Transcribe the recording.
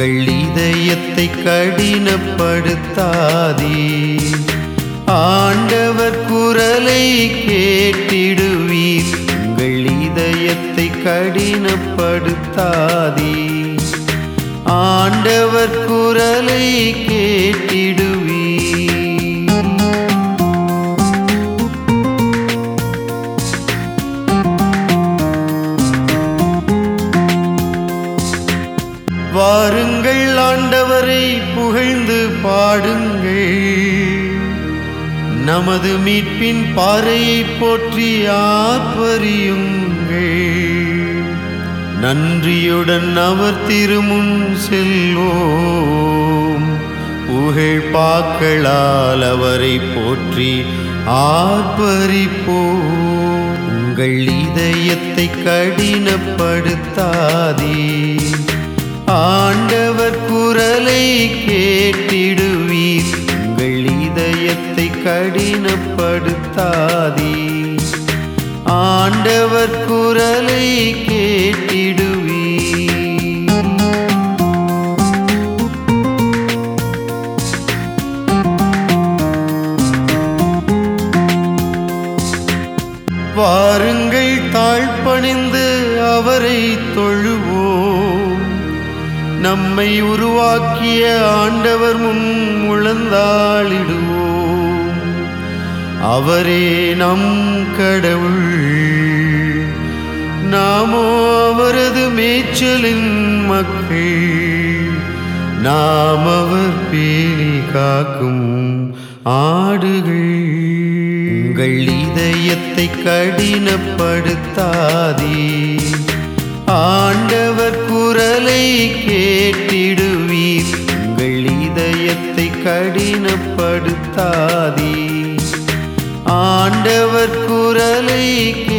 உங்கள் இதயத்தை கடினப்படுத்தாதே ஆண்டவர் குரலை கேட்டிடுவீர் உங்கள் இதயத்தை கடினப்படுத்தாதே ஆண்டவர் குரலை கேட்டிடுவீர் வாருங்கள் ஆண்டவரை புகழ்ந்து பாடுங்கள் நமது மீட்பின் பாறையை போற்றி ஆர்ப்பரியுங்கள் நன்றியுடன் அவர் திருமுன் செல்வோம் புகழ் பாக்களால் அவரை போற்றி ஆர்ப்பரிப்போம் உங்கள் இதயத்தை கடினப்படுத்தாதே ஆண்டவர் குரலை கேட்டிடுவீர் உங்கள் இதயத்தை கடினப்படுத்தாதே ஆண்டவர் குரலை கேட்டிடுவீர் வாருங்கள் தாழ்பணிந்து அவரை தொழுவோம் நம்மை உருவாக்கிய ஆண்டவர் முன் முழந்தாளிடுவோம் அவரே நம் கடவுள் நாமோ அவரது மேய்ச்சலின் மக்கள் நாம் அவர் பேணி காக்கும் ஆடுகள் உங்கள் இதயத்தை கடினப்படுத்தாதே ஆண்டவர் குரலை கேட்டிடுவீர் உங்கள் இதயத்தை கடினப்படுத்தாதே ஆண்டவர் குரலை